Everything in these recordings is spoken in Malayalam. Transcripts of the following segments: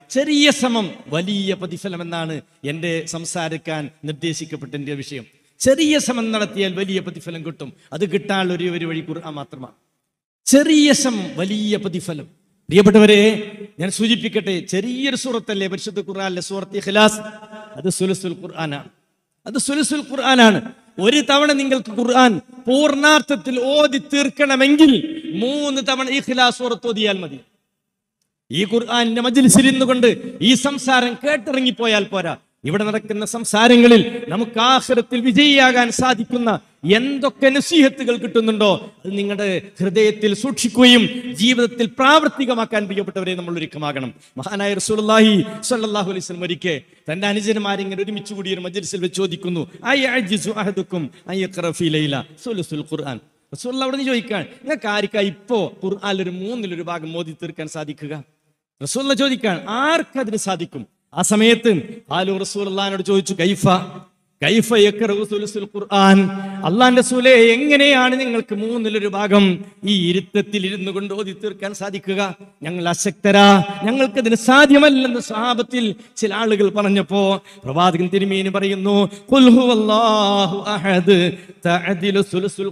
ചെറിയ ശ്രമം വലിയ പ്രതിഫലം എന്നാണ് എൻ്റെ സംസാരിക്കാൻ നിർദ്ദേശിക്കപ്പെട്ട എൻ്റെ വിഷയം ചെറിയ ശ്രമം നടത്തിയാൽ വലിയ പ്രതിഫലം കിട്ടും അത് കിട്ടാനുള്ള ഒരേ ഒരു വഴി ഖുർആൻ മാത്രമാണ് ചെറിയ ശ്രമം വലിയ പ്രതിഫലം പ്രിയപ്പെട്ടവരെ ഞാൻ സൂചിപ്പിക്കട്ടെ ചെറിയൊരു സൂറത്തല്ലേ പരിശുദ്ധ ഖുർആനിലെ സൂറത്ത് ഇഖ്ലാസ് അത് സുലസുൽ ഖുർആനാണ് അത് സുലസുൽ ഖുർആനാണ് ഒരു തവണ നിങ്ങൾക്ക് ഖുർആൻ പൂർണാർത്ഥത്തിൽ ഓതി തീർക്കണമെങ്കിൽ മൂന്ന് തവണ ഇഖ്ലാസ് സൂറത്ത് ഓതിയാൽ മതി ഈ ഖുർആാനിന്റെ മജിലിസിൽ ഇരുന്നുകൊണ്ട് ഈ സംസാരം കേട്ടിറങ്ങിപ്പോയാൽ പോരാ ഇവിടെ നടക്കുന്ന സംസാരങ്ങളിൽ നമുക്ക് ആഹ്റത്തിൽ വിജയിയാകാൻ സാധിക്കുന്ന എന്തൊക്കെ നസീഹത്തുകൾ കിട്ടുന്നുണ്ടോ അത് നിങ്ങളുടെ ഹൃദയത്തിൽ സൂക്ഷിക്കുകയും ജീവിതത്തിൽ പ്രാവർത്തികമാക്കാൻ പ്രിയപ്പെട്ടവരെ നമ്മൾ ഒരുക്കമാകണം മഹാനായ റസൂലുള്ളാഹി സ്വല്ലല്ലാഹു അലൈഹി വസല്ലം ഒരിക്കൽ തന്റെ അനുജന്മാരെ ഇങ്ങനെ ഒരുമിച്ച് കൂടി ഒരു മജ്ലിസിൽ വെച്ച് ചോദിക്കുന്നു അയ്യജിസു അഹദുക്കും അയ്യഖറ ഫീ ലൈല സുലുസുൽ ഖുർആൻ റസൂലുള്ള അവിടെ നിന്ന് ചോദിക്കാൻ നിങ്ങൾക്ക് ആർക്കാ ഇപ്പോ ഖുർആനിൽ ഒരു മൂന്നിലൊരു ഭാഗം മോദി തീർക്കാൻ സാധിക്കുക റസൂല്ല ചോദിക്കാൻ ആർക്കതിന് സാധിക്കും ആ സമയത്ത് ആലു റസൂൽ ചോദിച്ചു കൈഫ കൈഫ യഖറഉ സുലുസുൽ ഖുർആൻ അള്ളാന്റെ സൂലെ എങ്ങനെയാണ് നിങ്ങൾക്ക് മൂന്നിലൊരു ഭാഗം ഈ ഇരുത്തത്തിൽ ഇരുന്നു കൊണ്ട് ഓതി തീർക്കാൻ സാധിക്കുക ഞങ്ങൾ അശക്തരാ ഞങ്ങൾക്കതിന് സാധ്യമല്ലെന്ന് സഹാബത്തിൽ ചില ആളുകൾ പറഞ്ഞപ്പോ പ്രവാചകൻ തിരുമേനി പറയുന്നു "ഖുൽ ഹുവല്ലാഹു അഹദ് തഅദിലു സുലുസുൽ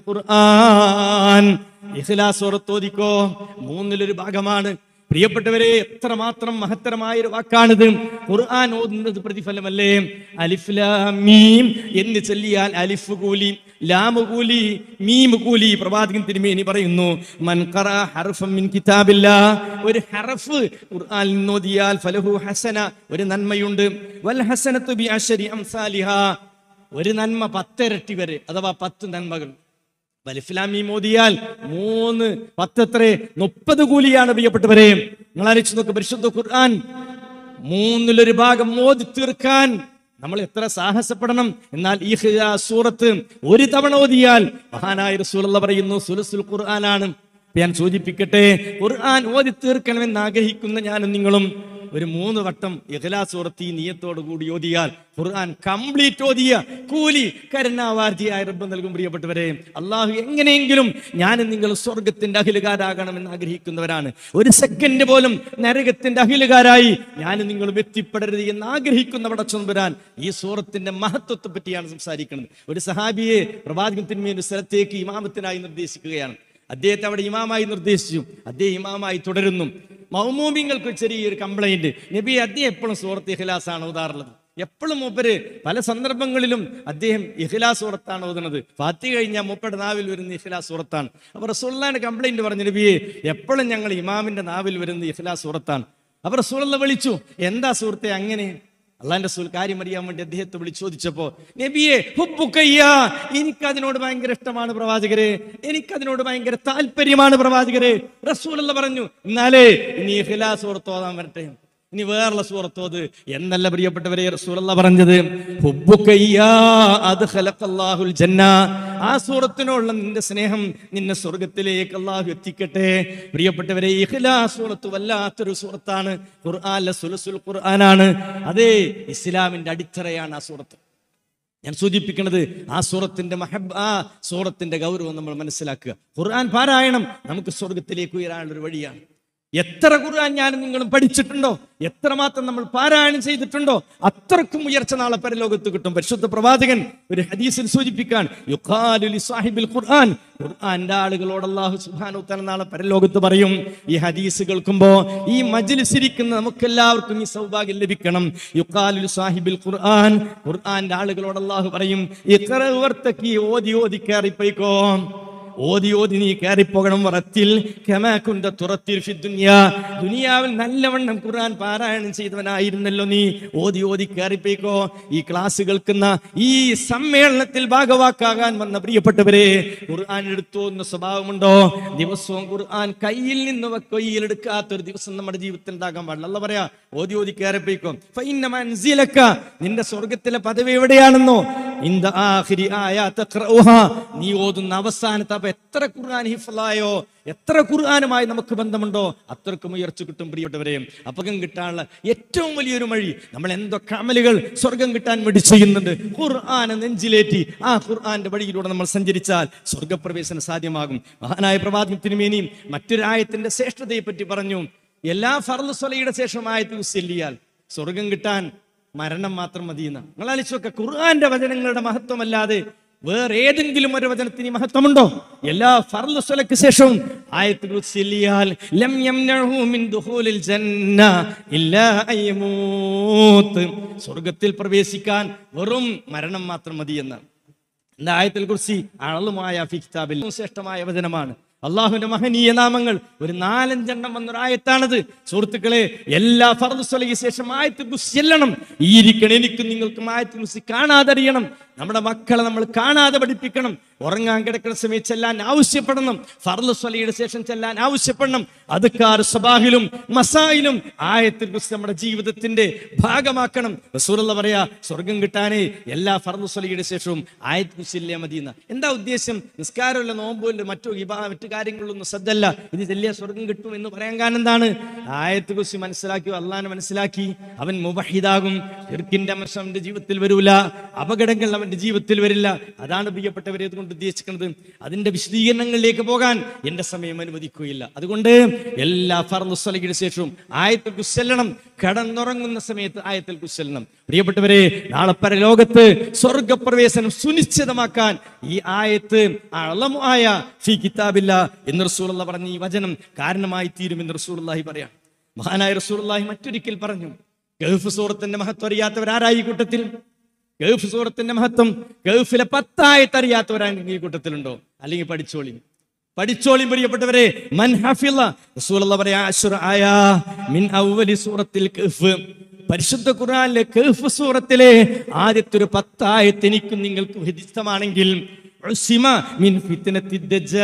ഖുർആൻ ഇഖ്ലാസ് ഓർത്തോദിക്കോ മൂന്നിലൊരു ഭാഗമാണ് പ്രിയപ്പെട്ടവരെ എത്രമാത്രം മഹത്തരമായ ഒരു വാക്കാണിത് ഖുർആൻ ഓതുന്നത് പ്രതിഫലമല്ലേ അലിഫ് ലാം മീം എന്ന് ചൊല്ലിയാൽ അലിഫ് കൂലി ലാമ് കൂലി മീം കൂലി പ്രവാചകൻ തിരുമേനി പറയുന്നു മൻ ഖറ ഹർഫൻ മിൻ കിതാബില്ലാ ഒരു ഹർഫ് ഖുർആനിൽ നിന്ന് ഓതിയാൽ ഫലഹു ഹസന ഒരു നന്മയുണ്ട് വൽ ഹസനത്തു ബി അശരി അംസാലിഹാ ഒരു നന്മ പത്തിരട്ടി വരെ അഥവാ പത്ത് നന്മകൾ വലിഫ്ലാമി മോദിയാൽ മൂന്ന് പത്തത്രേ മുപ്പത് കൂലിയാണ് പ്രിയപ്പെട്ടവരെ നിങ്ങൾ അരച്ചു നോക്ക് പരിശുദ്ധ ഖുർആൻ മൂന്നിലൊരു ഭാഗം മോദി തീർക്കാൻ നമ്മൾ എത്ര സാഹസപ്പെടണം എന്നാൽ ഈ ഹിജാ സൂറത്ത് ഒരു തവണ ഓതിയാൽ മഹാനായ റസൂലുള്ള പറയുന്നു സുലസുൽ ഖുർആനാണ് ഇപ്പൊ ഞാൻ സൂചിപ്പിക്കട്ടെ ഖുർആൻ ഓതി തീർക്കണമെന്ന് ആഗ്രഹിക്കുന്ന ഞാനും നിങ്ങളും ഒരു മൂന്ന് വട്ടം ഇഖ്ലാസ് സൂറത്ത് ഈ നിയത്തോടു കൂടി ഓതിയാൽ ഖുർആൻ കംപ്ലീറ്റ് ഓതിയ കൂലി കരുണാവാർജിയായ റബ്ബ് നൽകും പ്രിയപ്പെട്ടവരെ അള്ളാഹു എങ്ങനെയെങ്കിലും ഞാനും നിങ്ങൾ സ്വർഗത്തിന്റെ അഖിലുകാരാകണമെന്ന് ആഗ്രഹിക്കുന്നവരാണ് ഒരു സെക്കൻഡ് പോലും നരകത്തിന്റെ അഖിലുകാരായി ഞാനും നിങ്ങളും എത്തിപ്പെടരുത് എന്ന് ആഗ്രഹിക്കുന്ന പടച്ചൊമ്പരാൻ ഈ സൂറത്തിന്റെ മഹത്വത്തെ പറ്റിയാണ് സംസാരിക്കുന്നത് ഒരു സഹാബിയെ പ്രവാചകൻ തിന്മയുടെ സ്ഥലത്തേക്ക് ഇമാമത്തിനായി നിർദ്ദേശിക്കുകയാണ് അദ്ദേഹത്തെ അവിടെ ഇമാമായി നിർദ്ദേശിച്ചു അദ്ദേഹം ഇമാമായി തുടരുന്നു മൗമൂമിങ്ങൾക്ക് ചെറിയൊരു കംപ്ലൈന്റ് നബി അദ്ദേഹം എപ്പോഴും സൂറത്ത് ഇഖ്ലാസ് ആണ് ഓതാറുള്ളത് എപ്പോഴും മൂപ്പര് പല സന്ദർഭങ്ങളിലും അദ്ദേഹം ഇഖ്ലാസ് സൂറത്താണ് ഓതുന്നത് ഫാത്തി കഴിഞ്ഞാൽ മൂപ്പയുടെ നാവിൽ വരുന്ന ഇഖ്ലാസ് സൂറത്താണ് അപ്പൊ റസൂള്ളാന്റെ കംപ്ലൈന്റ് പറഞ്ഞു നബിയെ എപ്പോഴും ഞങ്ങൾ ഇമാമിന്റെ നാവിൽ വരുന്ന ഇഖ്ലാസ് സൂറത്താണ് അപ്പൊ റസൂള്ള വിളിച്ചു എന്താ സുഹൃത്തെ അങ്ങനെ അള്ളാന്റെ റസൂൽ കാര്യം അറിയാൻ വേണ്ടി അദ്ദേഹത്തെ വിളിച്ച് ചോദിച്ചപ്പോ നബിയെ ഹുബ്ബുക്കയ്യ എനിക്കതിനോട് ഭയങ്കര ഇഷ്ടമാണ് പ്രവാചകരെ എനിക്കതിനോട് ഭയങ്കര താല്പര്യമാണ് പ്രവാചകരെ റസൂൽ പറഞ്ഞു എന്നാലേ ഇനി ഇഖ്ലാസ് ഓർത്തോതാൻ വരട്ടെ ഇനി വേറുള്ള സൂറത്തോത് എന്നല്ല പ്രിയപ്പെട്ടവരെ റസൂലല്ല പറഞ്ഞത് ഹുബ്ബുക്കയ്യാ അദ്ഖലഖല്ലാഹുൽ ജന്ന ആ സൂറത്തിനോടുള്ള നിന്റെ സ്നേഹം നിന്നെ സ്വർഗത്തിലേക്ക് അള്ളാഹു എത്തിക്കട്ടെ പ്രിയപ്പെട്ടവരെ ഇഖ്ലാസ് സൂറത്ത് വല്ലാത്തൊരു സൂറത്താണ് ഖുർആനിലെ സുലസുൽ ഖുർആനാണ് അതേ ഇസ്ലാമിന്റെ അടിത്തറയാണ് ആ സൂറത്ത് ഞാൻ സൂചിപ്പിക്കുന്നത് ആ സൂറത്തിന്റെ മഹബ് ആ സൂറത്തിന്റെ ഗൗരവം നമ്മൾ മനസ്സിലാക്കുക ഖുർആൻ പാരായണം നമുക്ക് സ്വർഗത്തിലേക്ക് ഉയരാനുള്ള ഒരു വഴിയാണ് എത്ര ഖുർആൻ ഞാനും നിങ്ങളും പഠിച്ചിട്ടുണ്ടോ എത്രമാത്രം നമ്മൾ പാരായണം ചെയ്തിട്ടുണ്ടോ അത്രക്കും ഉയർച്ച നാളെ പരലോകത്ത് കിട്ടും പരിശുദ്ധ പ്രവാചകൻ ഒരു ഹദീസിൽ സൂചിപ്പിക്കാൻ യുഖാലു ലി സാഹിബിൽ ഖുർആൻ ഖുർആന്റെ ആളുകളോട് അല്ലാഹു സുബ്ഹാനഹു വ തആല നാളെ പരലോകത്ത് പറയും ഈ ഹദീസ് കേൾക്കുമ്പോ ഈ മജ്ലിസ് ഇരിക്കുന്ന നമുക്കെല്ലാവർക്കും ഈ സൗഭാഗ്യം ലഭിക്കണം യുഖാലു ലി സാഹിബിൽ ഖുർആൻ ഖുർആന്റെ ആളുകളോട് അല്ലാഹു പറയും ഇഖ്റ വർത്തക്കി ഓതി ഓതി കയറിപ്പോയിക്കോ ഓതി ഓതി നീ കയറിപ്പോകണം വറത്തിൽ കമാക്കുണ്ട തുറത്തിൽ ഫി ദുനിയാ ദുനിയാവിൽ നല്ലവണ്ണം ഖുർആൻ പാരായണം ചെയ്തവനായിരുന്നല്ലോ നീ ഓതി ഓതി കയറിപ്പോയിക്കോ ഈ ക്ലാസ് കേൾക്കുന്ന ഈ സമ്മേളനത്തിൽ ഭാഗവാക്കാകാൻ വന്ന പ്രിയപ്പെട്ടവരെ ഖുർആൻ എടുത്തോന്ന സ്വഭാവമുണ്ടോ ദിവസവും ഖുർആൻ കയ്യിൽ നിന്ന് വ- കയ്യിലെടുക്കാത്തൊരു ദിവസം നമ്മുടെ ജീവിതത്തിൽ ഉണ്ടാകാൻ പാടില്ല അല്ല പറയാ ഓതി ഓതി കയറിപ്പോയിക്കോ ഫൈന്ന മൻസിലക്ക നിന്റെ സ്വർഗത്തിലെ പദവി എവിടെയാണെന്നോ ഇന്ത ആഖിരി ആയാത്ത ഖറഉഹാ. നീ ഓതുന്ന അവസാനത്തെ അപ്പൊ എത്ര ഖുർആൻ ഹിഫലായോ എത്ര ഖുർആനുമായി നമുക്ക് ബന്ധമുണ്ടോ അത്രക്കും ഉയർച്ച കിട്ടും പ്രിയപ്പെട്ടവരെ അപകം കിട്ടാനുള്ള ഏറ്റവും വലിയൊരു വഴി നമ്മൾ എന്തൊക്കെ അമലുകൾ സ്വർഗം കിട്ടാൻ വേണ്ടി ചെയ്യുന്നുണ്ട് ഖുർആനെ നെഞ്ചിലേറ്റി ആ ഖുർആന്റെ വഴിയിലൂടെ നമ്മൾ സഞ്ചരിച്ചാൽ സ്വർഗപ്രവേശനം സാധ്യമാകും മഹാനായ പ്രവാചകൻ തിരുമേനിയും മറ്റൊരായത്തിന്റെ ശ്രേഷ്ഠതയെ പറ്റി പറഞ്ഞു എല്ലാ ഫർദ് സ്വലയുടെ ശേഷം ആയത്ത് ചെല്ലിയാൽ സ്വർഗം കിട്ടാൻ മരണം മാത്രം മതിയെന്ന നിങ്ങൾ ആലോചിച്ചൊക്കെ ഖുർആന്റെ വചനങ്ങളുടെ മഹത്വമല്ലാതെ വേറെ ഏതെങ്കിലും ഒരു വചനത്തിന് മഹത്വമുണ്ടോ എല്ലാ ഫർദ് സ്വലക്ക് ശേഷവും ആയത്ത് ചെല്ലിയാൽ ലം യംനഉഹു മിൻ ദുഖൂലിൽ ജന്ന ഇല്ലാ അയ്യമൂത്ത് സ്വർഗത്തിൽ പ്രവേശിക്കാൻ വെറും മരണം മാത്രം മതിയെന്നാണ് എന്ന ആയത്തിൽ കുറിച്ച് അളലുമായ ഫിക്താബിൽ ശ്രേഷ്ഠമായ വചനമാണ് അള്ളാഹുവിന്റെ മഹനീയ നാമങ്ങൾ ഒരു നാലഞ്ചെണ്ണം വന്നൊരു ആയത്താണത് സുഹൃത്തുക്കളെ എല്ലാ ഫർദ് സ്വലയ്ക്ക് ശേഷം ആയത്ത് കുറിച്ച് ചെല്ലണം ഈ ഇരിക്കണം എനിക്കും നിങ്ങൾക്കും ആയത്ത് കുറിച്ച് കാണാതറിയണം നമ്മുടെ മക്കളെ നമ്മൾ കാണാതെ പഠിപ്പിക്കണം ഉറങ്ങാൻ കിടക്കുന്ന സമയത്ത് ചെല്ലാൻ ആവശ്യപ്പെടണം ഫർദ് സ്വലയുടെ ശേഷം ചെല്ലാൻ ആവശ്യപ്പെടണം അതുക്കാർ സബാഹിലും മസായിലും ആയത്തിൽ കുറിച്ച് നമ്മുടെ ജീവിതത്തിന്റെ ഭാഗമാക്കണം റസൂലുള്ള പറയാ സ്വർഗം കിട്ടാനേ എല്ലാ ഫർദ് സ്വലയുടെ ശേഷവും ആയത്ത് കുറിച്ചില്ലേ മതി എന്ന എന്താ ഉദ്ദേശം നിസ്കാരമില്ല നോമ്പുമില്ല മറ്റു ഇബാ മറ്റു കാര്യങ്ങളിലൊന്നും ശ്രദ്ധല്ല ഇത് ചെല്ലിയ സ്വർഗം കിട്ടും എന്ന് പറയാൻ കാരണം എന്താണ് ആയത്ത് കുറിച്ച് മനസ്സിലാക്കി അള്ളാനെ മനസ്സിലാക്കി അവൻ മുബഹിദാകും ചെറുക്കിന്റെ അംശം അവന്റെ ജീവിതത്തിൽ വരൂല അപകടങ്ങൾ അവന്റെ ജീവിതത്തിൽ വരില്ല അതാണ് പ്രിയപ്പെട്ടവരെ അതുകൊണ്ട് ഉദ്ദേശിക്കുന്നത് അതിന്റെ വിശദീകരണങ്ങളിലേക്ക് പോകാൻ എന്റെ സമയം അനുവദിക്കുകയില്ല അതുകൊണ്ട് എല്ലാ ഫർദുസ്വലയുടെ ശേഷവും ആയത്തിൽ കുശലണം കടന്നുറങ്ങുന്ന സമയത്ത് ആയത്തിൽ കുശലണം പ്രിയപ്പെട്ടവരെ നാളെ പരലോകത്ത് സ്വർഗപ്രവേശനം സുനിശ്ചിതമാക്കാൻ ഈ ആയത്ത് അളമായ ഫി കിതാബില്ല എന്ന് റസൂലുള്ള പറഞ്ഞ ഈ വചനം കാരണമായി തീരുമെന്ന് റസൂലുള്ളാഹി പറയാം മഹാനായ റസൂലുള്ളാഹി മറ്റൊരിക്കൽ പറഞ്ഞു ഗൾഫ് സൂറത്തിന്റെ മഹത്വം അറിയാത്തവരാരായി ഈ കൂട്ടത്തിൽ ഗൾഫ് സൂറത്തിന്റെ മഹത്വം ഗൾഫിലെ പത്തായത്ത് അറിയാത്തവരാണെങ്കിൽ ഈ കൂട്ടത്തിലുണ്ടോ അല്ലെങ്കിൽ പഠിച്ചോളി പഠിച്ചോളിയും പ്രിയപ്പെട്ടവരെ മൻ ഹഫിള റസൂലുള്ള പറയാ അശ്റ ആയ മിൻ അവലി സൂറത്തിൽ കഹ്ഫ് പരിശുദ്ധ ഖുർആനിലെ കഹ്ഫ് സൂറത്തിലെ ആദ്യത്തെ ഒരു പത്തായത്ത് എനിക്കും നിങ്ങൾക്ക് വ്യത്യസ്തമാണെങ്കിൽ ഉസിമ മിൻ ഫിത്നത്തി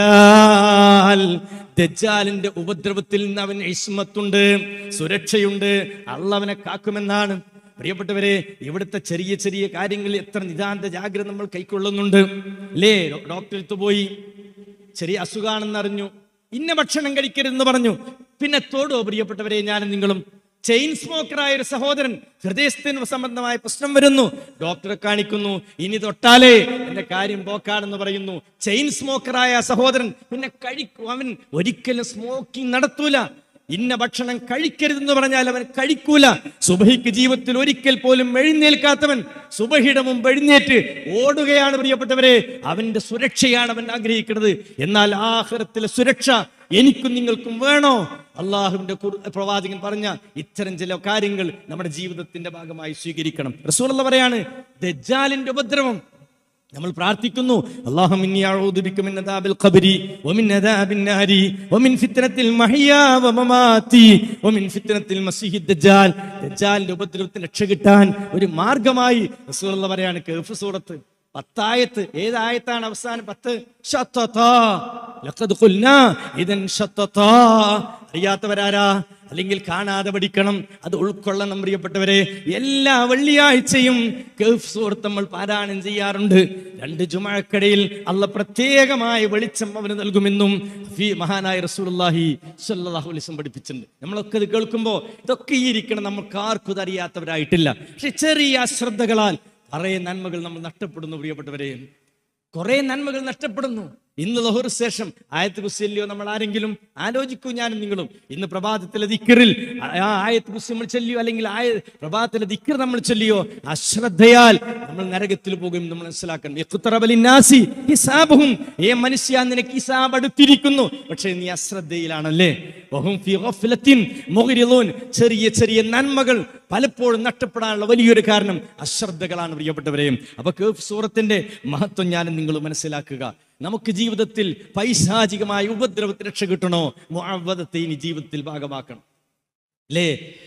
ദജ്ജാൽ ദജ്ജാലിന്റെ ഉപദ്രവത്തിൽ നിന്ന് അവൻ ഇസ്മത്തുണ്ട് സുരക്ഷയുണ്ട് അള്ളവനെ കാക്കുമെന്നാണ് പ്രിയപ്പെട്ടവരെ ഇവിടുത്തെ ചെറിയ ചെറിയ കാര്യങ്ങളിൽ എത്ര നിതാന്ത ജാഗ്രത നമ്മൾ കൈക്കൊള്ളുന്നുണ്ട് അല്ലേ ഡോക്ടറെടുത്ത് പോയി ചെറിയ അസുഖാണെന്ന് അറിഞ്ഞു ഇന്ന ഭക്ഷണം കഴിക്കരുതെന്ന് പറഞ്ഞു പിന്നെ തോടോ പ്രിയപ്പെട്ടവരെ ഞാനും നിങ്ങളും ചെയിൻ സ്മോക്കറായ ഒരു സഹോദരൻ ഹൃദയത്തിന് സംബന്ധമായ പ്രശ്നം വരുന്നു ഡോക്ടറെ കാണിക്കുന്നു ഇനി തൊട്ടാലേ എന്റെ കാര്യം പോക്കാണെന്ന് പറയുന്നു ചെയിൻ സ്മോക്കറായ ആ സഹോദരൻ പിന്നെ കഴിക്കും അവൻ ഒരിക്കലും സ്മോക്കിംഗ് നടത്തൂല ഇന്ന ഭക്ഷണം കഴിക്കരുതെന്ന് പറഞ്ഞാൽ അവൻ കഴിക്കൂല സുബഹിക്ക് ജീവിതത്തിൽ ഒരിക്കൽ പോലും എഴുന്നേൽക്കാത്തവൻ സുബഹിയുടെ മുമ്പ് എഴുന്നേറ്റ് ഓടുകയാണ് പ്രിയപ്പെട്ടവരെ അവന്റെ സുരക്ഷയാണ് അവൻ ആഗ്രഹിക്കുന്നത് എന്നാൽ ആഹ്റത്തിലെ സുരക്ഷ എനിക്കും നിങ്ങൾക്കും വേണോ അള്ളാഹുവിന്റെ ഖുർ- പ്രവാചകൻ പറഞ്ഞ ഇത്തരം ചില കാര്യങ്ങൾ നമ്മുടെ ജീവിതത്തിന്റെ ഭാഗമായി സ്വീകരിക്കണം റസൂലുള്ള പറയാണ് ദജ്ജാലിന്റെ ഉപദ്രവം നമ്മൾ പ്രാർത്ഥിക്കുന്നു അല്ലാഹു മിന്നി അഊദു ബിക മിൻ അദാബിൽ ഖബ്രി വമിൻ അദാബിൻ നാരി വമിൻ ഫിത്നത്തിൽ മഹിയാ വമമാതി വമിൻ ഫിത്നത്തിൽ മസീഹി ദജ്ജാൽ ദജ്ജാലിന്റെ ഉപദ്രവത്തിൽ രക്ഷ കിട്ടാൻ ഒരു മാർഗമായി റസൂലുള്ള പറയാണ് കഹ്ഫ് സൂറത്ത് പത്തായത്ത് ഏതായത്താണ് അവസാനം പത്ത് ശത്തത്താ. ലഖദ് ഖുൽനാ ഇദൻ ശത്തത്താ. അറിയാത്തവരാരാ അല്ലെങ്കിൽ കാണാതെ പഠിക്കണം അത് ഉൾക്കൊള്ളണം പ്രിയപ്പെട്ടവരെ എല്ലാ വെള്ളിയാഴ്ചയും കഹ്ഫ് സൂറത്ത് നമ്മൾ പാരായണം ചെയ്യാറുണ്ട് രണ്ട് ജുമഴക്കടയിൽ അല്ല പ്രത്യേകമായ വെളിച്ചം അവന് നൽകുമെന്നും ഫി മഹാനായ റസൂലുള്ളാഹി സ്വല്ലല്ലാഹു അലൈഹി വസല്ലം പഠിപ്പിച്ചിട്ടുണ്ട് നമ്മളൊക്കെ ഇത് കേൾക്കുമ്പോൾ ഇതൊക്കെ ഈ ഇരിക്കണം നമുക്ക് ആർക്കും ഇത് അറിയാത്തവരായിട്ടില്ല പക്ഷെ ചെറിയ അശ്രദ്ധകളാൽ കുറേ നന്മകൾ നമ്മൾ നഷ്ടപ്പെടുന്നു പ്രിയപ്പെട്ടവരെ കുറെ നന്മകൾ നഷ്ടപ്പെടുന്നു ഇന്ന് ലഹുർ ശേഷം ആയത്ത് കുസ്യല്ലയോ നമ്മൾ ആരെങ്കിലും ആലോചിക്കൂ ഞാനും നിങ്ങളും ഇന്ന് പ്രഭാതത്തിലെ ദിക്കറിൽ ആ ആയത്ത് കുസ്യ നമ്മൾ ചൊല്ലിയോ അല്ലെങ്കിൽ ആയ പ്രഭാതത്തിലെ ദിക്കർ നമ്മൾ ചൊല്ലിയോ അശ്രദ്ധയാൽ നമ്മൾ നരകത്തിൽ പോകും നമ്മൾ മനസ്സിലാക്കണം യഖ്തറബ ലിന്നാസി ഹിസാബുഹും ഏ മനുഷ്യ നിനക്ക് ഹിസാബ് അടുത്തിരിക്കുന്നു പക്ഷേ നീ അശ്രദ്ധയിലാണല്ലേ വഹും ഫീ ഗഫ്ലത്തിൻ മുഗ്രിദൂൻ. ചെറിയ ചെറിയ നന്മകൾ പലപ്പോഴും നഷ്ടപ്പെടാനുള്ള വലിയൊരു കാരണം അശ്രദ്ധകളാണ് പ്രിയപ്പെട്ടവരെ അപ്പൊ കേഫ് സൂറത്തിന്റെ മഹത്വം ഞാനും നിങ്ങൾ മനസ്സിലാക്കുക നമുക്ക് ജീവിതത്തിൽ പൈശാചികമായ ഉപദ്രവത്തിൽ രക്ഷ കിട്ടണോ മുഅവ്വദത്തെ ഇനി ജീവിതത്തിൽ ഭാഗമാക്കണം അല്ലേ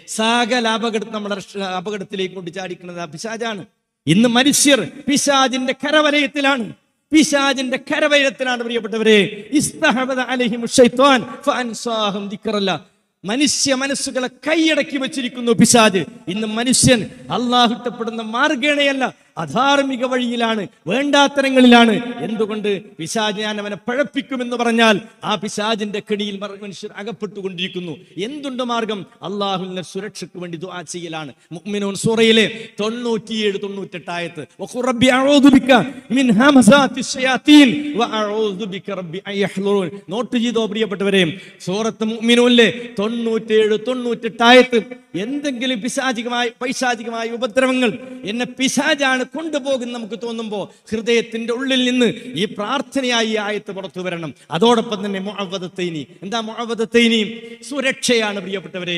സകല അപകട നമ്മുടെ രക്ഷ- അപകടത്തിലേക്ക് കൊണ്ട് ചാടിക്കുന്നത് ആ പിശാജാണ് ഇന്ന് മനുഷ്യർ പിശാജിന്റെ കരവലയത്തിലാണ് പിശാജിന്റെ കരവലയത്തിലാണ് പ്രിയപ്പെട്ടവരെ ഇസ്തഹബദ അലൈഹിം ശൈത്വാൻ ഫഅൻസാഹും ദിക്റല്ലാ. മനുഷ്യ മനസ്സുകളെ കൈയടക്കി വെച്ചിരിക്കുന്നു പിശാജ് ഇന്ന് മനുഷ്യൻ അള്ളാഹു ഇഷ്ടപ്പെടുന്ന മാർഗേണയല്ല അധാർമിക വഴിയിലാണ് വേണ്ടാത്തരങ്ങളിലാണ് എന്തുകൊണ്ട് പിശാജ് ഞാൻ അവനെ പഴപ്പിക്കുമെന്ന് പറഞ്ഞാൽ ആ പിശാജിന്റെ കെണിയിൽ മറ- മനുഷ്യർ അകപ്പെട്ടുകൊണ്ടിരിക്കുന്നു എന്തുണ്ട് മാർഗം അള്ളാഹുവിന്റെ സുരക്ഷയ്ക്ക് വേണ്ടി ദുആ ചെയ്യലാണ് മുഅ്മിനൂൻ സൂറയിലെ തൊണ്ണൂറ്റിയേഴ് തൊണ്ണൂറ്റെട്ടായത്ത് വഖുർ റബ്ബി അഊദു ബിക മിൻ ഹമസാത്തി ശയാത്തീൻ വഅഊദു ബിക റബ്ബി അൻ യഹ്ളുറൂൻ നോട്ട് ചെയ്തോ പ്രിയപ്പെട്ടവരെ സൂറത്ത് മുഅ്മിനൂനിലെ തൊണ്ണൂറ്റേഴ് തൊണ്ണൂറ്റെട്ടായത്ത് എന്തെങ്കിലും പിശാചികമായ പൈശാചികമായ ഉപദ്രവങ്ങൾ എന്നെ പിശാചാണ് കൊണ്ടുപോകുന്ന നമുക്ക് തോന്നുമ്പോൾ ഹൃദയത്തിന്റെ ഉള്ളിൽ നിന്ന് ഈ പ്രാർത്ഥനയായി ഈ ആയത്ത് പുറത്തു വരണം അതോടൊപ്പം തന്നെ മുഅവ്വദത്തൈനി എന്താ മുഅവ്വദത്തൈനി സുരക്ഷയാണ് പ്രിയപ്പെട്ടവരെ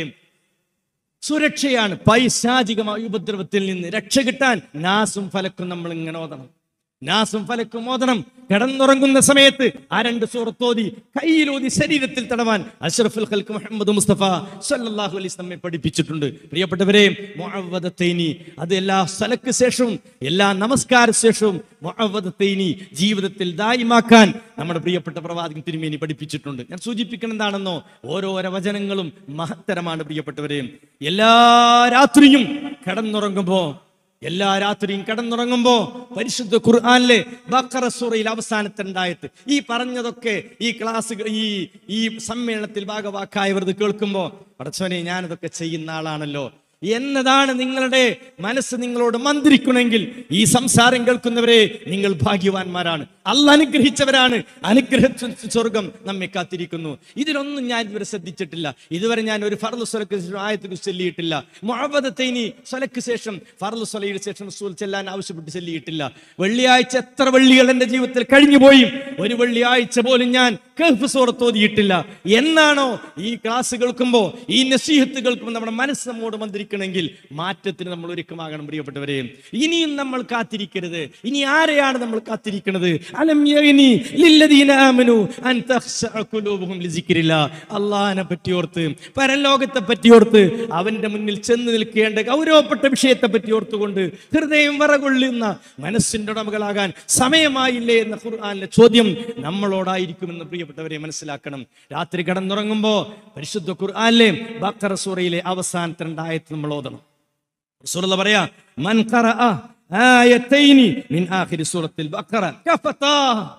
സുരക്ഷയാണ് പൈശാചികമായ ഉപദ്രവത്തിൽ നിന്ന് രക്ഷ കിട്ടാൻ നാസും ഫലക്കും നമ്മൾ ഇങ്ങനെ ഓതണം നാസും ഫലക്കും ഓതണം കിടന്നുറങ്ങുന്ന സമയത്ത് ആ രണ്ട് സൂറത്തോതി കയ്യിലൂതി ശരീരത്തിൽ തടവാൻ അഷ്റഫുൽ ഖൽക്ക് മുഹമ്മദ് മുസ്തഫ സല്ലല്ലാഹു അലൈഹി വസല്ലം നമ്മെ പഠിപ്പിച്ചിട്ടുണ്ട് പ്രിയപ്പെട്ടവരെ മുഅവ്വദത്തൈനി അത് എല്ലാ സ്ഥലക്ക് ശേഷവും എല്ലാ നമസ്കാര ശേഷവും മുഅവ്വദത്തൈനി ജീവിതത്തിൽ ദായിമാക്കാൻ നമ്മുടെ പ്രിയപ്പെട്ട പ്രവാചകൻ തിരുമേനി പഠിപ്പിച്ചിട്ടുണ്ട് ഞാൻ സൂചിപ്പിക്കുന്ന എന്താണെന്നോ ഓരോരോ വചനങ്ങളും മഹത്തരമാണ് പ്രിയപ്പെട്ടവരെ എല്ലാ രാത്രിയും കിടന്നുറങ്ങുമ്പോ എല്ലാ രാത്രിയും കിടന്നുറങ്ങുമ്പോ പരിശുദ്ധ ഖുർആനിലെ ബക്കറ സൂറയിൽ അവസാനത്തുണ്ടായത് ഈ പറഞ്ഞതൊക്കെ ഈ ക്ലാസ് ഈ ഈ സമ്മേളനത്തിൽ ഭാഗവാക്കായവർ ഇത് കേൾക്കുമ്പോ പടച്ചോനെ ഞാനിതൊക്കെ ചെയ്യുന്ന ആളാണല്ലോ എന്നതാണ് നിങ്ങളുടെ മനസ്സ് നിങ്ങളോട് മന്ത്രിക്കണമെങ്കിൽ ഈ സംസാരം കേൾക്കുന്നവരെ നിങ്ങൾ ഭാഗ്യവാന്മാരാണ് അല്ല അനുഗ്രഹിച്ചവരാണ് അനുഗ്രഹ സ്വർഗം നമ്മെ കാത്തിരിക്കുന്നു ഇതിലൊന്നും ഞാൻ ഇതുവരെ ശ്രദ്ധിച്ചിട്ടില്ല ഇതുവരെ ഞാൻ ഒരു ഫർദ് സ്വലക്ക് ശേഷം ആയത്ത് ചൊല്ലിയിട്ടില്ല മുഹബദത്തൈനി സ്വലക്ക് ശേഷം ഫർദ് സ്വലയുടെ ശേഷം റസൂൽ ചെല്ലാൻ ആവശ്യപ്പെട്ട് ചൊല്ലിയിട്ടില്ല വെള്ളിയാഴ്ച എത്ര വെള്ളികൾ എൻ്റെ ജീവിതത്തിൽ കഴിഞ്ഞു പോയി ഒരു വെള്ളിയാഴ്ച പോലും ഞാൻ കഹ്ഫ് സൂറത്ത് ഓതിയിട്ടില്ല എന്നാണോ ഈ ക്ലാസ് കേൾക്കുമ്പോ ഈ നസീഹത്ത് കേൾക്കുമ്പോൾ നമ്മുടെ മനസ്സ് നമ്മോട് മന്ത്രിക്കണമെങ്കിൽ മാറ്റത്തിന് നമ്മൾ ഒരുക്കമാകണം പ്രിയപ്പെട്ടവരെ ഇനിയും നമ്മൾ കാത്തിരിക്കരുത് ഇനി ആരെയാണ് നമ്മൾ കാത്തിരിക്കുന്നത് അലം യഗ്നി ലില്ലദീന ആമനു അൻ തഖ്ശഅ ഖുലൂബുഹും ലിസിക്രില്ലാ അള്ളാഹിനെ പറ്റിയോർത്ത് പരലോകത്തെ പറ്റിയോർത്ത് അവന്റെ മുന്നിൽ ചെന്ന് നിൽക്കേണ്ട ഗൗരവപ്പെട്ട വിഷയത്തെ പറ്റി ഓർത്തുകൊണ്ട് ഹൃദയം വറകൊള്ളുന്ന മനസ്സിന്റെ ഉടമകളാകാൻ സമയമായില്ലേ എന്ന ഖുർആനിലെ ചോദ്യം നമ്മളോടായിരിക്കുമെന്ന് പ്രിയപ്പെട്ടവരെ മനസ്സിലാക്കണം രാത്രി കിടന്നുറങ്ങുമ്പോ പരിശുദ്ധ ഖുർആനിലെ ബക്കറ സൂറയിലെ അവസാനത്തെ രണ്ടായത്ത് നമ്മൾ ഓതണം റസൂലുള്ള പറയാ മൻ ഖറഅ ആയത്തൈനി മിൻ ആഖിരി സൂറത്തിൽ ബഖറ കഫതാ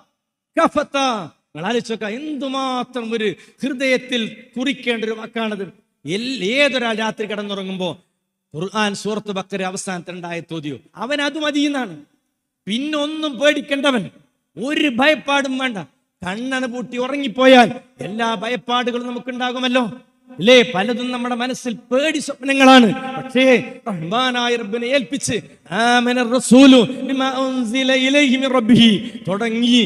കഫതാ നിങ്ങൾ ആലോചിച്ചോക്ക എന്തുമാത്രം ഒരു ഹൃദയത്തിൽ കുറിക്കേണ്ട ഒരു വാക്കാണത് എൽ- ഏതൊരാൾ രാത്രി കിടന്നുറങ്ങുമ്പോ ഖുർആൻ സൂറത്ത് ബക്കര അവസാനത്തെ രണ്ടായത്ത് ഓതിയോ അവൻ അത് മതിയെന്നാണ് പിന്നെ ഒന്നും പേടിക്കേണ്ടവൻ ഒരു ഭയപ്പാടും വേണ്ട കണ്ണന പൂട്ടി ഉറങ്ങിപ്പോയാൽ എല്ലാ ഭയപ്പാടുകളും നമുക്കുണ്ടാകുമല്ലോ അല്ലേ പലതും നമ്മുടെ മനസ്സിൽ പേടി സ്വപ്നങ്ങളാണ് പക്ഷേ റഹ്മാനായ റബ്ബിനെ ഏൽപ്പിച്ച് ആമന റസൂലു ബിമാ ഉൻസില ഇലൈഹി മിൻ റബ്ബിഹി തുടങ്ങി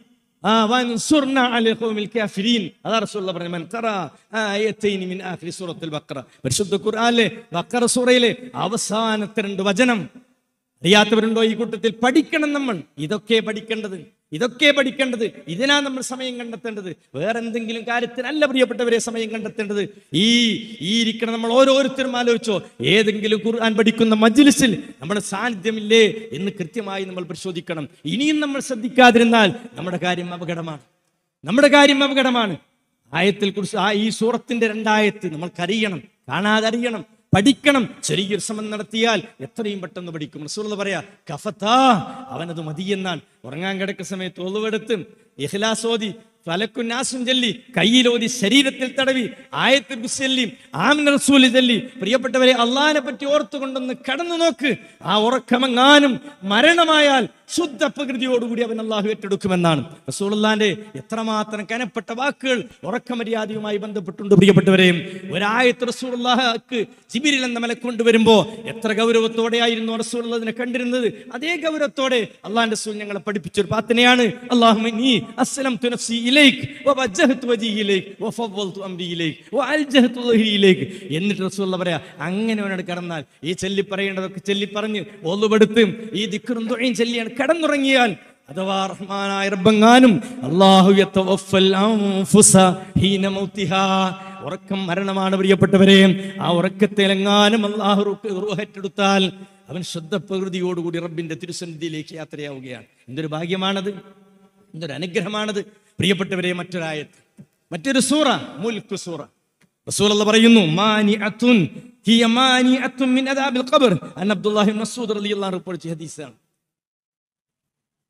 ആ വൻസുർന അലൽ ഖൗമിൽ കാഫിരീൻ അതാ റസൂലുള്ള പറഞ്ഞു മൻ ഖറ ആയത്തൈനി മിൻ ആഖിരി സൂറത്തുൽ ബഖറ പരിശുദ്ധ ഖുർആനിലെ ബഖറ സൂറയിലെ അവസാനത്തെ രണ്ട് വചനം അറിയാത്തവരുണ്ടോ ഈ കൂട്ടത്തിൽ പഠിക്കണം നമ്മൾ ഇതൊക്കെ പഠിക്കേണ്ടത് ഇതൊക്കെ പഠിക്കേണ്ടത് ഇതിനാ നമ്മൾ സമയം കണ്ടെത്തേണ്ടത് വേറെ എന്തെങ്കിലും കാര്യത്തിനല്ല പ്രിയപ്പെട്ടവരെ സമയം കണ്ടെത്തേണ്ടത് ഈ ഈ ഇരിക്കണ നമ്മൾ ഓരോരുത്തരും ആലോചിച്ചോ ഏതെങ്കിലും ഖുർആൻ പഠിക്കുന്ന മജ്ലിസിൽ നമ്മുടെ സാന്നിധ്യമില്ലേ എന്ന് കൃത്യമായി നമ്മൾ പരിശോധിക്കണം ഇനിയും നമ്മൾ ശ്രദ്ധിക്കാതിരുന്നാൽ നമ്മുടെ കാര്യം അപകടമാണ് നമ്മുടെ കാര്യം അപകടമാണ് ആയത്തിൽ കുറിച്ച് ആ ഈ സൂറത്തിന്റെ രണ്ടായത്ത് നമ്മൾക്കറിയണം കാണാതറിയണം പഠിക്കണം ചെറിയൊരു ശ്രമം നടത്തിയാൽ എത്രയും പെട്ടെന്ന് പഠിക്കും റസൂലുള്ള പറയാ കഫത്താ അവനത് മതിയെന്നാണ് ഉറങ്ങാൻ കിടക്കുന്ന സമയത്ത് ഒളിവെടുത്ത് ഇഹ്ലാസോതി ഫലക്കുന്നാസും ചൊല്ലി കയ്യിലോതി ശരീരത്തിൽ തടവി ആയത്തിൽ ചൊല്ലി ആമിന റസൂല് ചൊല്ലി പ്രിയപ്പെട്ടവരെ അള്ളാഹിനെ പറ്റി ഓർത്തുകൊണ്ടൊന്ന് കടന്നു നോക്ക് ആ ഉറക്കമെങ്ങാനും മരണമായാൽ ശുദ്ധ പ്രകൃതിയോടുകൂടി അവൻ അള്ളാഹു ഏറ്റെടുക്കുമെന്നാണ് റസൂലുള്ളാന്റെ എത്രമാത്രം കനപ്പെട്ട വാക്കുകൾ ഉറക്കമര്യാദയുമായി ബന്ധപ്പെട്ടുണ്ട് പ്രിയപ്പെട്ടവരെ ഒരായത്ത് റസൂലുള്ളാഹക്ക് ജിബിരിൽ എന്ന മല കൊണ്ടുവരുമ്പോ എത്ര ഗൗരവത്തോടെയായിരുന്നു റസൂലുള്ള അതിനെ കണ്ടിരുന്നത് അതേ ഗൗരവത്തോടെ അള്ളാഹിന്റെ റസൂൽ ഞങ്ങളെ പഠിപ്പിച്ച ഒരു പ്രാർത്ഥനയാണ് അള്ളാഹു നീ അസ്ലം തുനഫ്സി ഇലൈക് വവജ്ജഹ്തു വജീ ഇലൈക് വഫവ്വൽതു അംരി ഇലൈക് വഅൽജഹ്തു ളഹ്രി ഇലൈക് എന്നിട്ട് റസൂലുള്ള പറയാ അങ്ങനെ അവനോട് കടന്നാൽ ഈ ചെല്ലി പറയേണ്ടതൊക്കെ ചെല്ലി പറഞ്ഞ് ഒന്നുപെടുത്തും ഈ ദിക്റും ദുആയും ചെല്ലിയാണ് കടന്നുറങ്ങിയാൽ അഥവാ റഹ്മാനായ റബ്ബങ്ങാനും അല്ലാഹു യതവഫൽ അൻഫുസ ഹീന മൗതിഹാ ഉറക്കം മരണമാണ് പ്രിയപ്പെട്ടവരെ ആ ഉറക്കത്തിലെങ്ങാനും അള്ളാഹു റൂഹറ്റെടുത്താൽ അവൻ ശുദ്ധ പ്രകൃതിയോടുകൂടി റബ്ബിന്റെ തിരുസന്നിധിയിലേക്ക് യാത്രയാവുകയാണ് എന്തൊരു ഭാഗ്യമാണത് എന്തൊരു അനുഗ്രഹമാണത് പ്രിയപ്പെട്ടവരെ മറ്റൊരായത്ത് മറ്റൊരു സൂറ മുൽക്ക് സൂറ റസൂലുള്ള പറയുന്നു മാനിഅത്തുൻ ഹിയ മാനിഅത്തുൻ മിൻ അദാബിൽ ഖബർ അൻ അബ്ദുല്ലാഹി ഇബ്നു മസ്ഊദ് റളിയല്ലാഹു അൻഹു റിപ്പോർട്ട് ചെയ്ത ഹദീസാണ്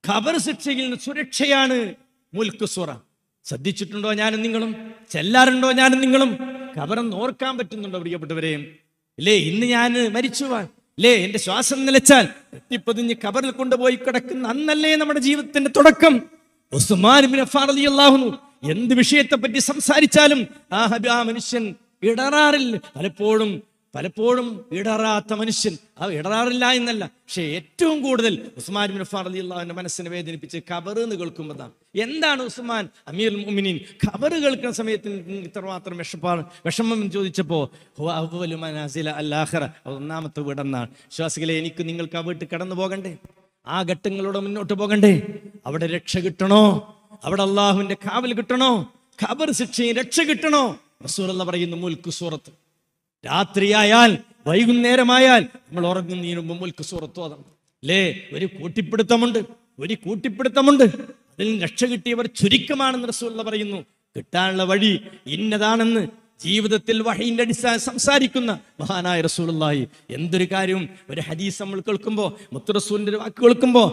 ഖബർ ശിക്ഷയിൽ നിന്ന് സുരക്ഷയാണ് മുൽക്ക് സുറ ശ്രദ്ധിച്ചിട്ടുണ്ടോ ഞാനും നിങ്ങളും ചെല്ലാറുണ്ടോ ഞാനും നിങ്ങളും ഖബറൊന്ന് ഓർക്കാൻ പറ്റുന്നുണ്ടോ പ്രിയപ്പെട്ടവരെ ഇല്ലേ ഇന്ന് ഞാൻ മരിച്ചു പോവാൻ അല്ലേ എന്റെ ശ്വാസം നിലച്ചാൽ എത്തിപ്പതിഞ്ഞ് ഖബറിൽ കൊണ്ടുപോയി കിടക്കുന്ന അന്നല്ലേ നമ്മുടെ ജീവിതത്തിന്റെ തുടക്കം ഉസ്മാൻ ഇബ്നു അഫ്ഫാൻ റളിയല്ലാഹു അൻഹു എന്ത് വിഷയത്തെ പറ്റി സംസാരിച്ചാലും ആ ഹബി ആ മനുഷ്യൻ ഇടറാറില്ല പലപ്പോഴും പലപ്പോഴും ഇടറാത്ത മനുഷ്യൻ ആ ഇടറാറില്ല എന്നല്ല പക്ഷേ ഏറ്റവും കൂടുതൽ ഉസ്മാൻ ബിൻ അഫ്ഫാൻ റളിയല്ലാഹുവിന്റെ മനസ്സിനെ വേദനിപ്പിച്ച് ഖബർ എന്ന് കേൾക്കുമ്പോഴാണ് എന്താണ് ഉസ്മാൻ അമീർ മുഅ്മിനീൻ ഖബർ കേൾക്കുന്ന സമയത്ത് നിങ്ങൾക്ക് ഇത്രമാത്രം വിഷപ്പാണ് വിഷമം എന്ന് ചോദിച്ചപ്പോ ഹുവ അവ്വലു മനാസില അൽ-ആഖിറ. അത് ഒന്നാമത്തെ വീടെന്നാണ് വിശ്വാസികളെ എനിക്ക് നിങ്ങൾക്ക് ആ വീട്ടിൽ കടന്നു പോകണ്ടേ ആ ഘട്ടങ്ങളോടെ മുന്നോട്ട് പോകണ്ടേ അവിടെ രക്ഷ കിട്ടണോ അവിടെ അള്ളാഹുവിന്റെ കാവൽ കിട്ടണോ ഖബർ ശിക്ഷയും രക്ഷ കിട്ടണോ റസൂലുള്ള പറയുന്നു മുൽക്ക് സൂറത്ത് രാത്രിയായാൽ വൈകുന്നേരമായാൽ നമ്മൾ ഉറങ്ങുന്നതിന് മുമ്പ് മുൽക്ക് സൂറത്ത് ഓതണം അല്ലേ ഒരു കൂട്ടിപ്പിടുത്തമുണ്ട് ഒരു കൂട്ടിപ്പിടുത്തമുണ്ട് അതിൽ നിന്ന് രക്ഷ കിട്ടിയവർ ചുരുക്കമാണെന്ന് റസൂലുള്ള പറയുന്നു കിട്ടാനുള്ള വഴി ഇന്നതാണെന്ന് ജീവിതത്തിൽ വഹീന്റെ അടിസ്ഥാന സംസാരിക്കുന്ന മഹാനായ റസൂലുള്ളാഹി എന്തൊരു കാര്യവും ഒരു ഹദീസ് നമ്മൾ കേൾക്കുമ്പോൾ മുത്തു റസൂലിന്റെ ഒരു വാക്ക് കേൾക്കുമ്പോൾ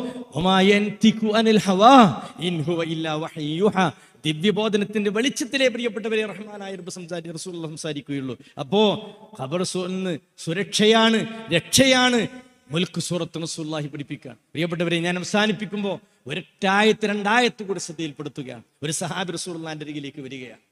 അനിൽ ഹവാ ഇൻ ഹുവ ഇല്ലാ വഹയ്യുഹ ദിവ്യബോധനത്തിന്റെ വെളിച്ചത്തിലെ പ്രിയപ്പെട്ടവരെ റഹ്മാനായ റബ്ബ് സംസാരി റസൂൽ സംസാരിക്കുകയുള്ളൂ അപ്പോ ഖബർ സൂറിന് സുരക്ഷയാണ് രക്ഷയാണ് മുൽക്ക് സൂറത്ത് റസൂല്ലാഹി പഠിപ്പിക്കാൻ പ്രിയപ്പെട്ടവരെ ഞാൻ അവസാനിപ്പിക്കുമ്പോൾ ഒരൊറ്റായത്ത് രണ്ടായത്ത് കൂടി ശ്രദ്ധയിൽപ്പെടുത്തുകയാണ് ഒരു സഹാബി റസൂള്ളാന്റെ അരികിലേക്ക് വരികയാണ്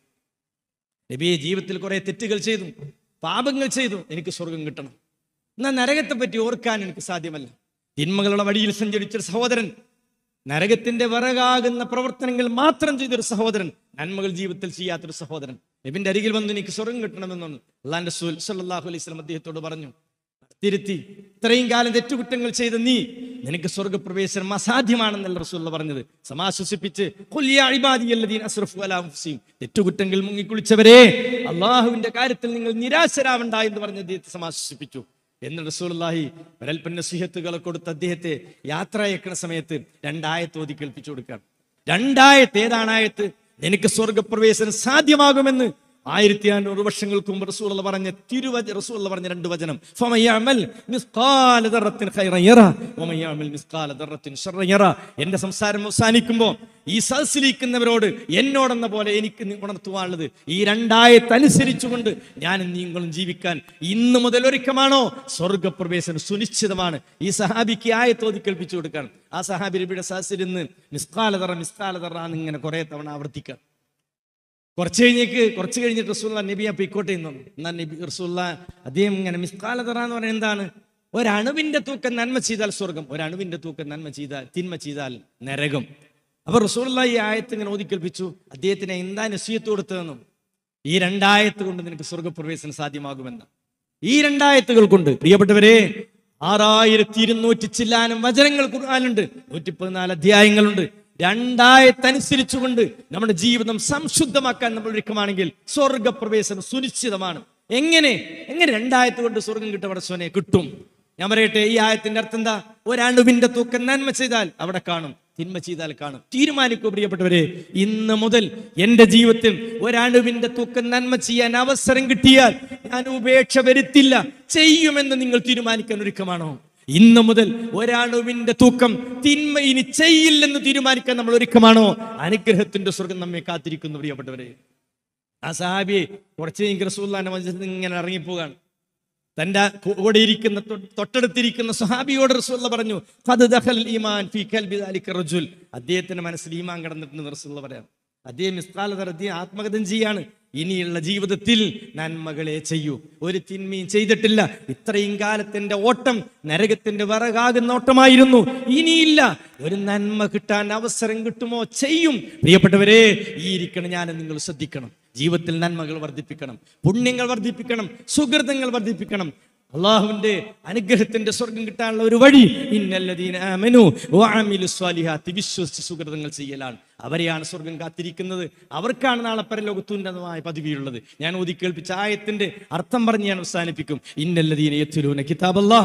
നബിയെ ജീവിതത്തിൽ കുറെ തെറ്റുകൾ ചെയ്തു പാപങ്ങൾ ചെയ്തു എനിക്ക് സ്വർഗം കിട്ടണം എന്നാൽ നരകത്തെ പറ്റി ഓർക്കാൻ എനിക്ക് സാധ്യമല്ല തിന്മകളുടെ വഴിയിൽ സഞ്ചരിച്ച ഒരു സഹോദരൻ നരകത്തിന്റെ വിറകാകുന്ന പ്രവർത്തനങ്ങൾ മാത്രം ചെയ്തൊരു സഹോദരൻ നന്മകൾ ജീവിതത്തിൽ ചെയ്യാത്തൊരു സഹോദരൻ നബിന്റെ അരികിൽ വന്ന് എനിക്ക് സ്വർഗം കിട്ടണമെന്നാണ് അള്ളാന്റെ റസൂൽ സല്ലല്ലാഹു അലൈഹി വസല്ലം അദ്ദേഹത്തോട് പറഞ്ഞു തിരുത്തി ഇത്രയും കാലം തെറ്റുകുറ്റങ്ങൾ ചെയ്ത നീ നിനക്ക് സ്വർഗപ്രവേശനം അസാധ്യമാണെന്നല്ല റസൂൽ പറഞ്ഞത് സമാശ്വസിപ്പിച്ച് "ഖുൽ യാ ഇബാദിയല്ലദീന അസ്റഫു അലാ അൻഫുസിഹിം." തെറ്റുകുറ്റങ്ങൾ മുങ്ങിക്കുളിച്ചവരെ അള്ളാഹുവിന്റെ കാര്യത്തിൽ നിങ്ങൾ നിരാശരാവണ്ട എന്ന് പറഞ്ഞ് അദ്ദേഹത്തെ സമാശ്വസിപ്പിച്ചു എന്ന് റസൂലുള്ളാഹി വരൽപ്പൻ നസീഹത്തുകളെ കൊടുത്ത് അദ്ദേഹത്തെ യാത്ര അയക്കുന്ന സമയത്ത് രണ്ടായത്ത് ഓതി കേൾപ്പിച്ചു കൊടുക്കാം രണ്ടായത്ത് ഏതാണായത്ത് നിനക്ക് സ്വർഗപ്രവേശനം സാധ്യമാകുമെന്ന് ആയിരത്തി അഞ്ഞൂറ് വർഷങ്ങൾക്ക് മുമ്പ് റസൂൽ പറഞ്ഞ തിരുവച റസൂൽ പറഞ്ഞ രണ്ട് വചനം ഫമയഅമൽ മിസ്ഖാല ദർറത്തിൻ ഖൈറൻ യറ വമയഅമൽ മിസ്ഖാല ദർറത്തിൻ ശർറൻ യറ എന്റെ സംസാരം അവസാനിക്കുമ്പോൾ ഈ സദസ്സിലിരിക്കുന്നവരോട് എന്നോടെന്ന പോലെ എനിക്ക് നി- ഉണർത്തുവാനുള്ളത് ഈ രണ്ടായത്ത് അനുസരിച്ചുകൊണ്ട് ഞാൻ നിങ്ങളും ജീവിക്കാൻ ഇന്ന് മുതൽ ഒരുക്കമാണോ സ്വർഗപ്രവേശനം സുനിശ്ചിതമാണ് ഈ സഹാബിക്ക് ആയത്ത് ഓതി കേൾപ്പിച്ചു കൊടുക്കാൻ ആ സഹാബി നബിയുടെ സദസ്സിലിരുന്ന് മിസ്കാലതറ മിസ്കാലതറ എന്നിങ്ങനെ കുറെ തവണ ആവർത്തിക്കാം കുറച്ച് കഴിഞ്ഞേക്ക് കുറച്ച് കഴിഞ്ഞിട്ട് റസൂല്ല നബി ഞാൻ പൊയ്ക്കോട്ടെ എന്ന് പറഞ്ഞു എന്നാൽ നബി റസൂല്ല അദ്ദേഹം ഇങ്ങനെ മിസ്കാലതറ എന്ന് പറയുന്നത് എന്താണ് ഒരണുവിന്റെ തൂക്കം നന്മ ചെയ്താൽ സ്വർഗം ഒരണുവിന്റെ തൂക്കം നന്മ ചെയ്താൽ തിന്മ ചെയ്താൽ നരകം അപ്പൊ റസൂള്ള ഈ ആയത്ത് ഇങ്ങനെ ഓതിക്കൽപ്പിച്ചു അദ്ദേഹത്തിന് എന്താ നസീയത്ത് കൊടുത്തതെന്നും ഈ രണ്ടായത്ത് കൊണ്ട് നിനക്ക് സ്വർഗപ്രവേശനം സാധ്യമാകുമെന്ന് ഈ രണ്ടായത്തുകൾ കൊണ്ട് പ്രിയപ്പെട്ടവരെ ആറായിരത്തി ഇരുന്നൂറ്റി ചില്ലാനും വചനങ്ങൾ ഖുർആാനുണ്ട് നൂറ്റി പതിനാല് അധ്യായങ്ങളുണ്ട് രണ്ടായത്തനുസരിച്ചുകൊണ്ട് നമ്മുടെ ജീവിതം സംശുദ്ധമാക്കാൻ നമ്മൾ ഒരുക്കമാണെങ്കിൽ സ്വർഗപ്രവേശനം സുനിശ്ചിതമാണ് എങ്ങനെ എങ്ങനെ രണ്ടായത്ത് കൊണ്ട് സ്വർഗം കിട്ട പടച്ചോനെ കിട്ടും ഞാൻ പറയട്ടെ ഈ ആയത്തിന്റെ അർത്ഥം എന്താ ഒരണുവിന്റെ തൂക്കം നന്മ ചെയ്താൽ അവിടെ കാണും തിന്മ ചെയ്താൽ കാണും തീരുമാനിക്കൂ പ്രിയപ്പെട്ടവരെ ഇന്ന് മുതൽ എന്റെ ജീവിതത്തിൽ ഒരണുവിന്റെ തൂക്കം നന്മ ചെയ്യാൻ അവസരം കിട്ടിയാൽ ഞാൻ ഉപേക്ഷ വരുത്തില്ല ചെയ്യുമെന്ന് നിങ്ങൾ തീരുമാനിക്കാൻ ഒരുക്കമാണോ ഇന്ന് മുതൽ ഒരണുവിന്റെ തൂക്കം തിന്മ ഇനി ചെയ്യില്ലെന്ന് തീരുമാനിക്കാൻ നമ്മൾ ഒരുക്കമാണോ അനുഗ്രഹത്തിന്റെ സ്വർഗം നമ്മെ കാത്തിരിക്കുന്നു പ്രിയപ്പെട്ടവരെ ആ സഹാബിയെ കുറച്ച് കഴിഞ്ഞ് റസൂല്ലാന്റെ മഞ്ചത്തിൽ ഇങ്ങനെ ഇറങ്ങിപ്പോകാണ് തന്റെ കൂടെ ഇരിക്കുന്ന തൊ- തൊട്ടടുത്തിരിക്കുന്ന സഹാബിയോട് റസൂല്ല പറഞ്ഞു "ഖദ് ദഖൽ ഈമാൻ ഫീ ഖൽബി ദാലിക റജുൽ അദ്ദേഹത്തിന്റെ മനസ്സിൽ ഈമാൻ കടന്നിട്ടുണ്ട് റസൂല്ല പറയാം അദ്ദേഹം ഇസ്കാലതർ അദ്ദേഹം ആത്മകഥം ചെയ്യാണ് ഇനിയുള്ള ജീവിതത്തിൽ നന്മകളെ ചെയ്യൂ ഒരു തിന്മയും ചെയ്തിട്ടില്ല ഇത്രയും കാലത്തിന്റെ ഓട്ടം നരകത്തിന്റെ വിറകാകുന്ന ഓട്ടമായിരുന്നു ഇനിയില്ല ഒരു നന്മ കിട്ടാൻ അവസരം കിട്ടുമോ ചെയ്യും പ്രിയപ്പെട്ടവരെ ഈ ഇരിക്കണം ഞാൻ നിങ്ങൾ ശ്രദ്ധിക്കണം ജീവിതത്തിൽ നന്മകൾ വർദ്ധിപ്പിക്കണം പുണ്യങ്ങൾ വർദ്ധിപ്പിക്കണം സുഹൃതങ്ങൾ വർദ്ധിപ്പിക്കണം അള്ളാഹുവിന്റെ അനുഗ്രഹത്തിന്റെ സ്വർഗം കിട്ടാനുള്ള ഒരു വഴി ഇന്നല്ലദീന ആമനു വഅമിലു സ്വാലിഹാത്തി വിശ്വസിച്ച് സുഹൃതങ്ങൾ ചെയ്യലാണ് അവരെയാണ് സ്വർഗം കാത്തിരിക്കുന്നത് അവർക്കാണ് നാളെ പരലോകത്ത് ഉന്നതമായ പദവിയുള്ളത് ഞാൻ ഓതി കേൾപ്പിച്ച ആയത്തിന്റെ അർത്ഥം പറഞ്ഞ് ഞാൻ അവസാനിപ്പിക്കും ഇന്നല്ലദീന യത്ലുന കിതാബല്ലാഹ്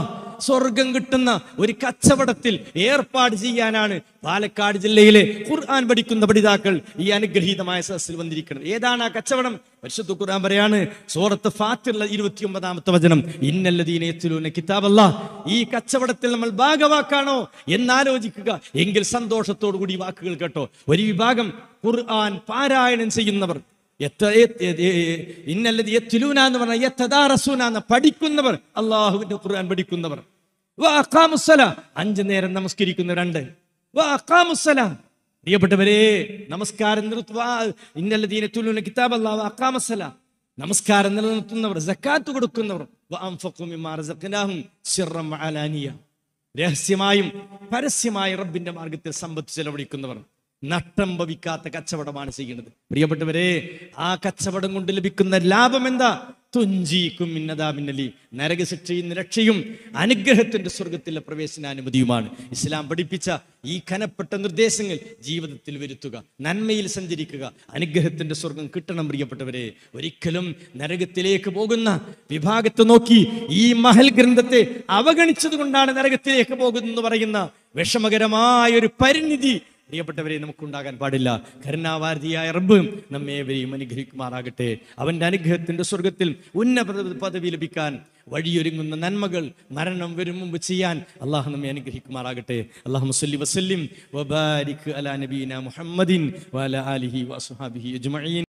സ്വർഗം കിട്ടുന്ന ഒരു കച്ചവടത്തിൽ ഏർപ്പാട് ചെയ്യാനാണ് പാലക്കാട് ജില്ലയിലെ ഖുർആൻ പഠിക്കുന്ന പഠിതാക്കൾ ഈ അനുഗ്രഹീതമായ സദസ്സിൽ വന്നിരിക്കുന്നത് ഏതാണ് ആ കച്ചവടം പരിശുദ്ധ ഖുർആൻ പറയാണ് സൂറത്ത് ഫാത്തിറുള്ള ഇരുപത്തി ഒമ്പതാമത്തെ വചനം ഇന്നല്ലദീന യത്ലൂന കിതാബല്ല ഈ കച്ചവടത്തിൽ നമ്മൾ ഭാഗവാക്കാണോ എന്നാലോചിക്കുക എങ്കിൽ സന്തോഷത്തോടു കൂടി ഈ വാക്കുകൾ കേട്ടോ ഒരു വിഭാഗം ഖുർആൻ പാരായണം ചെയ്യുന്നവർ എത്ത- എ- എ- എ- ഇന്നല്ലത് യത്ലൂന എന്ന് പറഞ്ഞാൽ യത്തദാറസൂന എന്ന് പഠിക്കുന്നവർ അള്ളാഹുവിന്റെ ഖുർആൻ പഠിക്കുന്നവർ വ അഖാമുസ്സല അഞ്ചു നേരം നമസ്കരിക്കുന്ന രണ്ട് വ അഖാമുസ്സല പ്രിയപ്പെട്ടവരെ നമസ്കാരം നിർത്തുക ഇന്നല്ലദീന യത്ലൂന കിതാബ് അല്ലാഹു അഖാമസ്സല നമസ്കാരം നിലനിർത്തുന്നവർ സക്കാത്ത് കൊടുക്കുന്നവർ വ അൻഫഖു മിമ്മാ റസഖ്നാഹും സിർറൻ വഅലാനിയ രഹസ്യമായും പരസ്യമായി റബ്ബിന്റെ മാർഗത്തിൽ സമ്പത്ത് ചെലവഴിക്കുന്നവർ നഷ്ടം ഭവിക്കാത്ത കച്ചവടമാണ് ചെയ്യുന്നത് പ്രിയപ്പെട്ടവരെ ആ കച്ചവടം കൊണ്ട് ലഭിക്കുന്ന ലാഭം എന്താ തുഞ്ചീക്കും ഇന്നതാമിന്നലി നരകശിക്ഷയും നിന്ന് രക്ഷയും അനുഗ്രഹത്തിന്റെ സ്വർഗത്തിലെ പ്രവേശനാനുമതിയുമാണ് ഇസ്ലാം പഠിപ്പിച്ച ഈ കനപ്പെട്ട നിർദ്ദേശങ്ങൾ ജീവിതത്തിൽ വരുത്തുക നന്മയിൽ സഞ്ചരിക്കുക അനുഗ്രഹത്തിന്റെ സ്വർഗം കിട്ടണം പ്രിയപ്പെട്ടവരെ ഒരിക്കലും നരകത്തിലേക്ക് പോകുന്ന വിഭാഗത്തെ നോക്കി ഈ മഹൽ ഗ്രന്ഥത്തെ അവഗണിച്ചത് കൊണ്ടാണ് നരകത്തിലേക്ക് പോകുന്നത് പറയുന്ന വിഷമകരമായ ഒരു പരിണിതി പ്രിയപ്പെട്ടവരെ നമുക്കുണ്ടാകാൻ പാടില്ല കരുണാവാരതിയായ റബ്ബ് നമ്മേവരെയും അനുഗ്രഹിക്കുമാറാകട്ടെ അവന്റെ അനുഗ്രഹത്തിന്റെ സ്വർഗത്തിൽ ഉന്നത പദവി ലഭിക്കാൻ വഴിയൊരുങ്ങുന്ന നന്മകൾ മരണം വരും മുമ്പ് ചെയ്യാൻ അള്ളാഹു നമ്മെ അനുഗ്രഹിക്കുമാറാകട്ടെ അള്ളാഹു മുസല്ലി വസല്ലിം വബാരിക് അലാ നബീന മുഹമ്മദിൻ വഅലാ ആലിഹി വഅസ്ഹാബിഹി അജ്മഈൻ